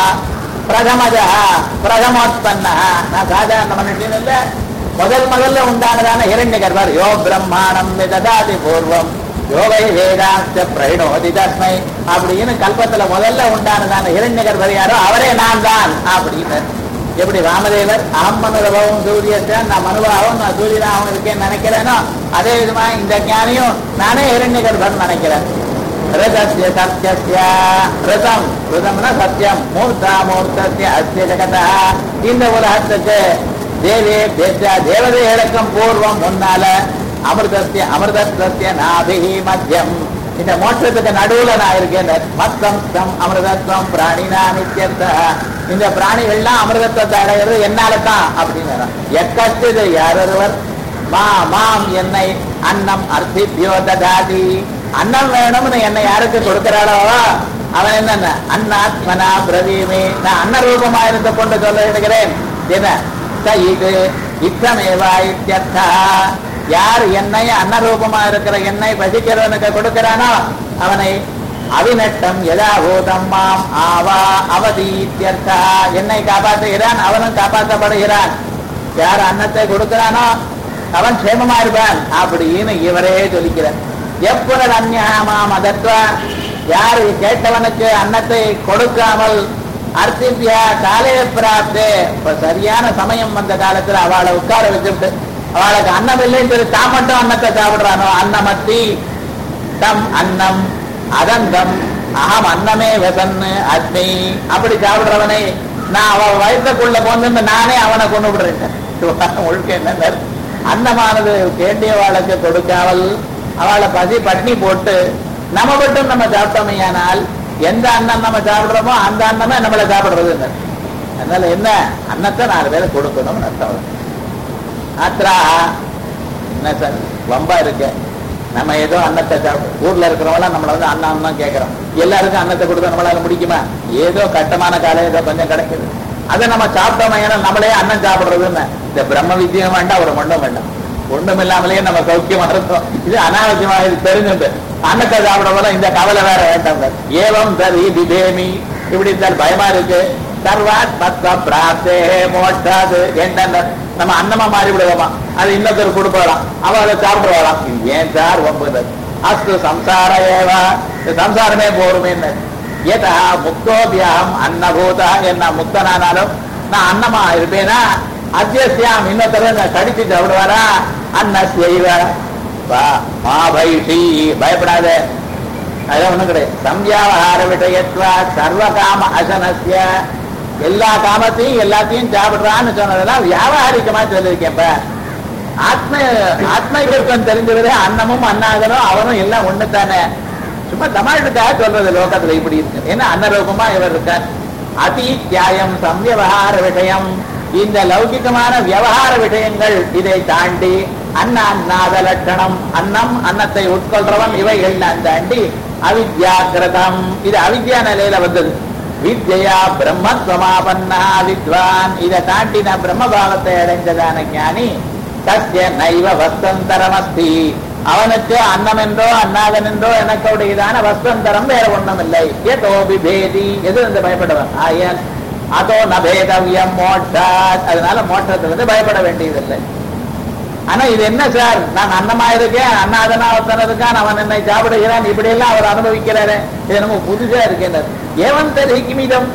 பிரதமஜா பிரதமோத்பன்ன நான் சாதாரண மனுஷன் இல்ல முதல் முதல்ல உண்டானதான இரண்ய கர்ப்பர் யோ பிரம்மாணம் விததாதி பூர்வம் யோகை வேதாந்த பிரணினோதி தஸ்மை அப்படின்னு கல்பத்துல முதல்ல உண்டானதான இரண்ய கர்ப்பர் யாரோ அவரே நான் தான் அப்படின்னு எப்படி ராமதேவர் அகம் மனுரபவம் சூரியத்தான் நான் மனுவாகவும் நான் சூரியனாகவும் இருக்கேன்னு நினைக்கிறேனோ அதே விதமா இந்த ஞானியும் நானே இரண்ய கர்ப்பன் நினைக்கிறேன் ரிதஸ்ய சத்யஸ்ய ரிதம் ரிதம்னா சத்தியம் மூர்த்தா மூர்த்தஸ்ய அஸ்ய ஜகதா இந்த உலகத்துக்கு தேவே தேஜா தேவதைகளுக்கும் பூர்வம் முன்னால அமிர்தஸ்ய அமிர்தஸ்ய நாபிகி மத்தியம் இந்த மோட்சத்துக்கு நடுவுல நான் இருக்கேன் மத்தம் தம் அமிர்தத்வம் பிராணினா நித்தியர்த்த இந்த பிராணிகள்லாம் அமிர்தத்தை அடைகிறது என்னால தான் அப்படின்னு எக்கச்சது யாரொருவர் மா மாம் என்னை அன்னம் அர்த்திபியோ ததாதி அன்னம் வேணும்னு என்னை யாருக்கு கொடுக்கிறாளோ அவன் என்னென்ன அன்னாத்மனா பிரதீமே நான் அன்ன ரூபமா இருந்து கொண்டு சொல்ல இருக்கிறேன் என்ன ச இது இத்தமேவா இத்தியர்த்தா யார் என்னை அன்னரூபமா இருக்கிற என்னை பசிக்கிறவனுக்கு கொடுக்கிறானோ அவனை அவிநட்டம் யதாபூதம் மாம் ஆவா அவதி இத்தியர்த்தா என்னை காப்பாற்றுகிறான் அவனும் காப்பாற்றப்படுகிறான் யார் அன்னத்தை கொடுக்கிறானோ அவன் க்ஷேமமா இருப்பான் அப்படின்னு இவரே சொல்லிக்கிறார் எப்பொருள் அந்நியமாம் அதத்வா யார் கேட்டவனுக்கு அன்னத்தை கொடுக்காமல் அர்த்தித்யா காலே பிராப்தே இப்ப சரியான சமயம் வந்த காலத்துல அவளை உட்கார வச்சுட்டு அவளுக்கு அன்னம் இல்லைன்னு சொல்லி தான் மட்டும் அன்னத்தை சாப்பிடுறானோ அன்னமத்தி தம் அன்னம் அதந்தம் அகம் அன்னமே வசன்னு அக்னி அப்படி சாப்பிடுறவனை நான் அவ வயசுக்குள்ள போந்து நானே அவனை கொண்டு விடுறேன் ஒழுக்க என்ன அன்னமானது வேண்டியவாளுக்கு கொடுக்காமல் அவளை பசி பட்னி போட்டு நம்ம மட்டும் நம்ம சாப்பிட்டோமையானால் எந்த அன்னம் நம்ம சாப்பிடுறோமோ அந்த அன்னமே நம்மளை சாப்பிடுறது அதனால என்ன அன்னத்தை நாலு பேரை கொடுக்கணும்னு அர்த்தம் ஆத்ரா என்ன சார் வம்பா இருக்கு நம்ம ஏதோ அன்னத்தை சாப்பிடும் ஊர்ல இருக்கிறவங்களாம் நம்மள வந்து அன்னம் தான் கேட்கிறோம் எல்லாருக்கும் அன்னத்தை கொடுத்தா நம்மளால முடிக்குமா ஏதோ கட்டமான காலம் ஏதோ கொஞ்சம் கிடைக்குது அதை நம்ம சாப்பிட்டோம் ஏன்னா நம்மளே அன்னம் சாப்பிடுறதுன்னு இந்த பிரம்ம வித்தியம் வேண்டாம் ஒரு மண்டம் வேண்டாம் ஒண்ணும் இல்லாமலேயே நம்ம சௌக்கியமா இருக்கோம் இது அனாவசியமா இது தெரிஞ்சுட்டு அன்னத்தை சாப்பிடுறவங்க இந்த கவலை வேற வேண்டாம் சார் ஏவம் சரி விதேமி இப்படி இருந்தால் பயமா இருக்கு சர்வாத் மத்வ பிராப்தே மோட்டாது என்ன நம்ம அன்னமா மாறி விடுவோமா அது இன்னொருத்தர் கொடுக்கலாம் அவ அதை சாப்பிடுவாளாம் இது ஏன் சார் ஒன்பது அஸ்து சம்சார ஏவா இந்த சம்சாரமே போருமே ஏதா முக்தோபியாம் அன்னபூதா என்ன முக்தனானாலும் நான் அன்னமா இருப்பேனா அத்தியசியாம் இன்னொருத்தர் நான் கடிச்சு சாப்பிடுவாரா அன்ன செய்வ மாபைஷி பயப்படாத அதான் ஒண்ணும் கிடையாது சம்யாவகார விஷயத்வா சர்வ காம அசனஸ்ய எல்லா காமத்தையும் எல்லாத்தையும் சாப்பிடுறான்னு சொன்னதெல்லாம் வியாபாரிகமா சொல்லியிருக்கேன் இப்ப ஆத்ம ஆத்மகிருத்தம் தெரிஞ்சவரே அன்னமும் அன்னாகனும் அவனும் எல்லாம் ஒண்ணு தானே சும்மா தமாஷுக்காக சொல்றது லோகத்துல இப்படி இருக்கு ஏன்னா அன்னரூபமா இவர் இருக்கார் அதித்யாயம் சம்யவகார விஷயம் இந்த லௌகிகமான விவகார விஷயங்கள் இதை தாண்டி அன்ன அன்னாத லட்சணம் அன்னம் அன்னத்தை உட்கொள்றவன் இவைகள் தாண்டி அவித்யாகிரதம் இது அவித்யா நிலையில வந்தது வித்யா பிரம்மத்வமாபன்னா வித்வான் இதை தாண்டின பிரம்மபாவத்தை அடைந்ததான ஞானி தஸ்ய நைவ வஸ்தந்தரமஸ்தி அவனுக்கு அன்னம் என்றோ அன்னாதன் என்றோ எனக்கு உடையதான வஸ்தந்தரம் வேற ஒண்ணும் இல்லை ஏதோ விபேதி எது வந்து பயப்படுவன் ஆயன் அதோ நபேதவியம் மோட்சாத் அதனால மோட்சத்திலிருந்து பயப்பட வேண்டியதில்லை ஆனா இது என்ன சார் நான் அன்னமா இருக்கேன் அண்ணாதனா ஒருத்தன் இருக்கான் அவன் என்னை சாப்பிடுகிறான் இப்படி எல்லாம் அவர் அனுபவிக்கிறாரு இது நம்ம புதுசா இருக்கேன் ஏவன் தெரிவிக்கும்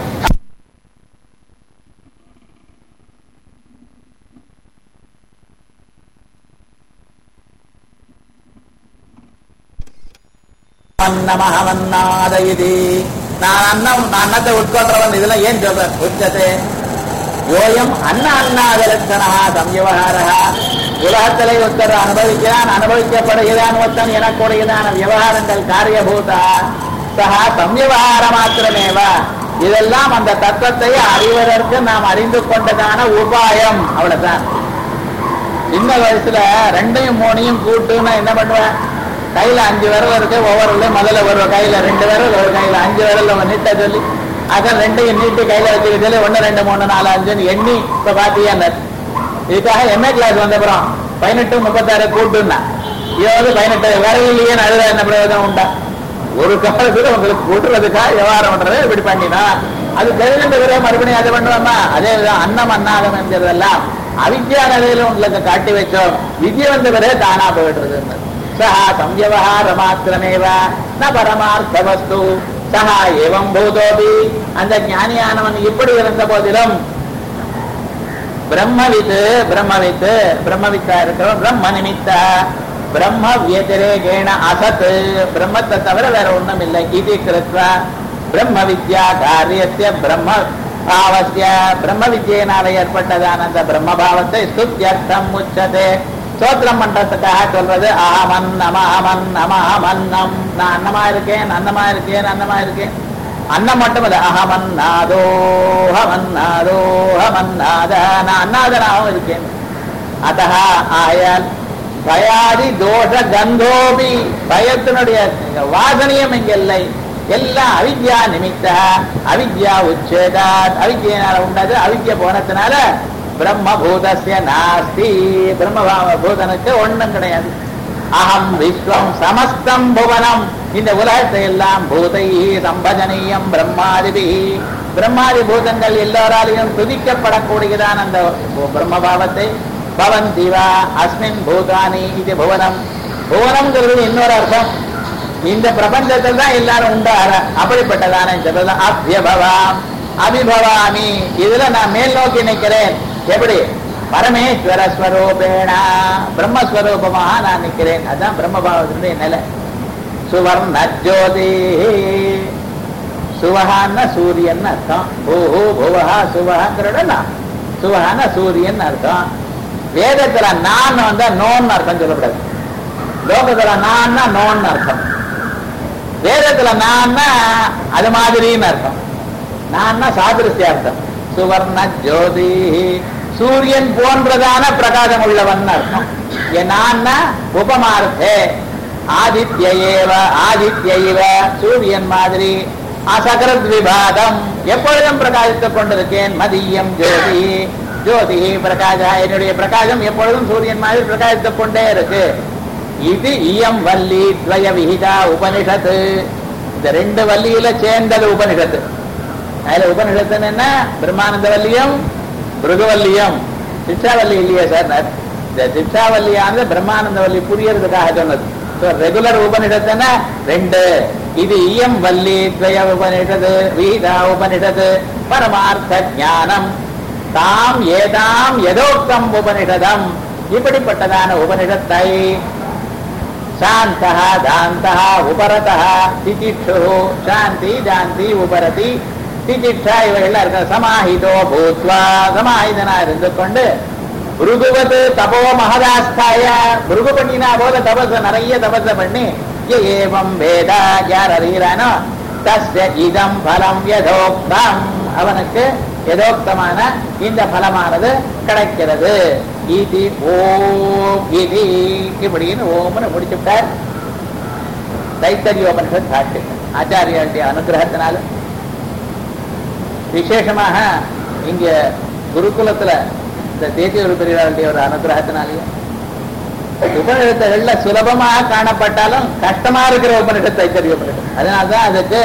அன்னமஹமன்னாத இது நான் அன்னம் நான் அன்னத்தை உட்கொள்றவன் இதெல்லாம் ஏன் சொல்றேன் உச்சத்தை யோயம் அன்ன அன்னாத லட்சணா சம்யவகாரா உலகத்திலே ஒருத்தர் அனுபவிக்கிறான் அனுபவிக்கப்படுகிறான் ஒருத்தன் எனக்குடையதான விவகாரங்கள் காரியபூதா சகா சம்யவகார மாத்திரமேவ இதெல்லாம் அந்த தத்துவத்தை அறிவதற்கு நாம் அறிந்து கொண்டதான உபாயம் அவ்வளவுதான் சின்ன வயசுல ரெண்டையும் மூணையும் கூட்டுன்னா என்ன பண்ணுவேன் கையில அஞ்சு விரல் இருக்கு ஒவ்வொரு முதல்ல ஒரு கையில ரெண்டு விரல் ஒரு கையில அஞ்சு விரல் அவன் நீட்ட சொல்லி அதான் ரெண்டையும் நீட்டி கையில வச்சுக்க சொல்லி ஒன்னு ரெண்டு மூணு நாலு அஞ்சுன்னு எண்ணி இப்ப பாத்தீங்கன்னா இதுக்காக எம்ஏ கிளாஸ் வந்தப்புறம் பதினெட்டு முப்பத்தாறு கூட்டுன்னா இது வந்து பதினெட்டு விரலிலேயே நடுவே என்ன பிரயோஜனம் உண்டா ஒரு காலத்துல உங்களுக்கு கூட்டுறதுக்காக விவகாரம் பண்றது இப்படி பண்ணினா அது தெரிஞ்ச பிறகு மறுபடியும் அது பண்ணுவோமா அதே விதம் அன்னம் அன்னாதம் என்கிறதெல்லாம் அவித்யா நிலையில உங்களுக்கு காட்டி வச்சோம் வித்ய வந்த பிறகு தானா போயிடுறது சஹா சம்யவஹார மாத்திரமேவ ந பரமார்த்த வஸ்து சஹா ஏவம் பூதோபி அந்த ஞானியானவன் இப்படி இருந்த போதிலும் பிரம்மவித்து பிரம்மவித்து பிரம்மவித்தா இருக்கிறவன் பிரம்ம நிமித்த பிரம்ம வியதிரேகேண அசத் பிரம்மத்தை தவிர வேற ஒண்ணும் இல்லை இது கிருத்வா பிரம்ம வித்யா காரியத்திய பிரம்ம பாவத்திய பிரம்ம வித்யினால ஏற்பட்டதான அந்த பிரம்ம பாவத்தை ஸ்துத்தியர்த்தம் உச்சதே சோத்திரம் பண்றதுக்காக சொல்றது அகமன் அமஹமன் அமஹமன்னம் நான் அன்னமா இருக்கேன் அன்னமா இருக்கேன் அன்னமா இருக்கேன் அன்னம் மட்டும் இல்ல அகமன்னாதோ ஹமன்னாதோ ஹமன்னாத நான் அன்னாதனாகவும் இருக்கேன் அத்த ஆயால் பயாதி தோஷ கந்தோபி பயத்தினுடைய வாசனையும் இங்க இல்லை எல்லாம் அவித்யா நிமித்த அவித்யா உச்சேதாத் அவித்யினால உண்டாது அவித்ய போனதுனால பிரம்மபூதஸ்ய நாஸ்தி பிரம்ம பூதனுக்கு ஒண்ணும் கிடையாது அகம் விஸ்வம் சமஸ்தம் புவனம் இந்த உலகத்தை எல்லாம் பூதை சம்பஜனீயம் பிரம்மாதிபி பிரம்மாதி பூதங்கள் எல்லோராலையும் துதிக்கப்படக்கூடியதான் அந்த பிரம்மபாவத்தை பவந்திவா அஸ்மின் பூதானி இது புவனம் புவனம்ங்கிறது இன்னொரு அர்த்தம் இந்த பிரபஞ்சத்தில் தான் எல்லாரும் உண்டார அப்படிப்பட்டதான சொல்றது அபியபவாம் அபிபவாமி இதுல நான் மேல் நோக்கி நிற்கிறேன் எப்படி பரமேஸ்வர ஸ்வரூபேண பிரம்மஸ்வரூபமாக நான் நிற்கிறேன் அதான் பிரம்மபாவத்தினுடைய நிலை சுவர்ண ஜோதி சுவஹான்னா சூரியன் அர்த்தம் பூஹு புவஹா சுவஹங்கிறடனா சுவஹான்னா சூரியன் அர்த்தம் வேதத்துல நான் வந்தா நோன்னு அர்த்தம் சொல்லக்கூடாது லோகத்துல நான்னா நோன்னு அர்த்தம் வேதத்துல நான்னா அது மாதிரின்னு அர்த்தம் நான்னா சாதிருஷ்ய அர்த்தம் சுவர்ண ஜோதி சூரியன் போன்றதான பிரகாசம் உள்ளவன் அர்த்தம் நான்னா உபமார்த்தே ஆதித்ய ஏவ ஆதித்ய இவ சூரியன் மாதிரி அசகரத் விபாதம் எப்பொழுதும் பிரகாசித்துக் கொண்டிருக்கேன் மதியம் ஜோதி ஜோதி பிரகாசா என்னுடைய பிரகாசம் எப்பொழுதும் சூரியன் மாதிரி பிரகாசித்துக் கொண்டே இருக்கு இது இயம் வள்ளி துவய விகிதா உபனிஷத்து இந்த ரெண்டு வள்ளியில சேர்ந்தது உபனிஷத்து அதுல உபனிஷத்துன்னு என்ன பிரம்மானந்த வல்லியம் பிருகுவல்லியம் சிக்ஷாவல்லி இல்லையா சார் இந்த சிக்ஷாவல்லியானது பிரம்மானந்த வல்லி புரியறதுக்காக சொன்னது ரெகுலர் உபனிஷத்துன்னா ரெண்டு இது இயம் வள்ளி துவய உபனிஷத்து வீதா உபனிஷத்து பரமார்த்த ஞானம் தாம் ஏதாம் எதோக்தம் உபனிஷதம் இப்படிப்பட்டதான உபனிஷத்தை சாந்தः தாந்தः உபரதः திதிக்ஷு சாந்தி ஜாந்தி உபரதி திதிக்ஷா இவைகள்லாம் இருக்க சமாஹிதோ பூத்வா சமாஹிதனா இருந்து கொண்டு பிருகுவது தபோ மகதாஸ்தாய பிருகு பண்ணினா போல தபச நிறைய தபச பண்ணி ய ஏவம் வேதா யார் அறிகிறானோ தஸ்ய இதம் பலம் யதோக்தம் அவனுக்கு யதோக்தமான இந்த பலமானது கிடைக்கிறது இது ஓம் இது இப்படின்னு ஓம்னு முடிச்சுட்டார் தைத்தரியோபனிஷத் சாட்டு ஆச்சாரியாளுடைய அனுகிரகத்தினால விசேஷமாக இங்க குருகுலத்துல இந்த தேசிய ஒரு பெரியவாளுடைய ஒரு அனுகிரகத்தினாலேயே உபநிஷத்துகள்ல சுலபமாக காணப்பட்டாலும் கஷ்டமா இருக்கிற உபனிஷத் தைத்தரிய உபனிஷத் அதனால்தான் அதுக்கு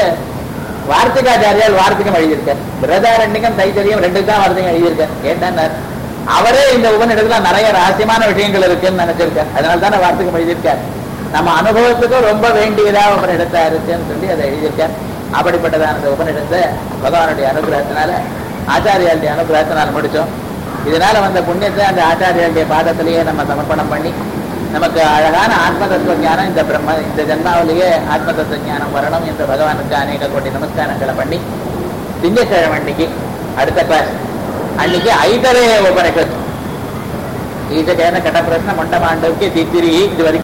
வார்த்திகாச்சாரியால் வார்த்திகம் எழுதியிருக்கார் பிரதாரண்யகம் தைத்தரியம் ரெண்டு தான் வார்த்தையும் எழுதியிருக்கார் ஏன்னா அவரே இந்த உபநிடத்துல நிறைய ரகசியமான விஷயங்கள் இருக்குன்னு நினைச்சிருக்கார் அதனால தானே வார்த்தைக்கு எழுதியிருக்கார் நம்ம அனுபவத்துக்கும் ரொம்ப வேண்டியதா உபநிடத்தா இருக்குன்னு சொல்லி அதை எழுதியிருக்கார் அப்படிப்பட்டதான இந்த உபநிடத்தை பகவானுடைய அனுகிரகத்தினால ஆச்சாரியாளுடைய அனுகிரகத்தினால முடிச்சோம் இதனால வந்த புண்ணியத்தை அந்த ஆச்சாரியாளுடைய பாதத்திலேயே நம்ம சமர்ப்பணம் பண்ணி நமக்கு அழகான ஆத்ம தத்துவ ஞானம் இந்த பிரம்ம இந்த ஜென்மாவிலேயே ஆத்ம தத்துவ ஞானம் வரணும் என்று பகவானுக்கு அநேக கோடி நமஸ்காரங்களை பண்ணி திங்கட்கிழமை அன்னைக்கு அடுத்த கிளாஸ் அன்னைக்கு ಐದರೇ ಉಪನಿಷತ್ ಈತ ಜನ ಕಟ ಪ್ರಶ್ನ ಮೊಟ್ಟ ಮಾಂಡವಕ್ಕೆ ತಿದ್ದಿರಿ ಇದುವರೆಗೆ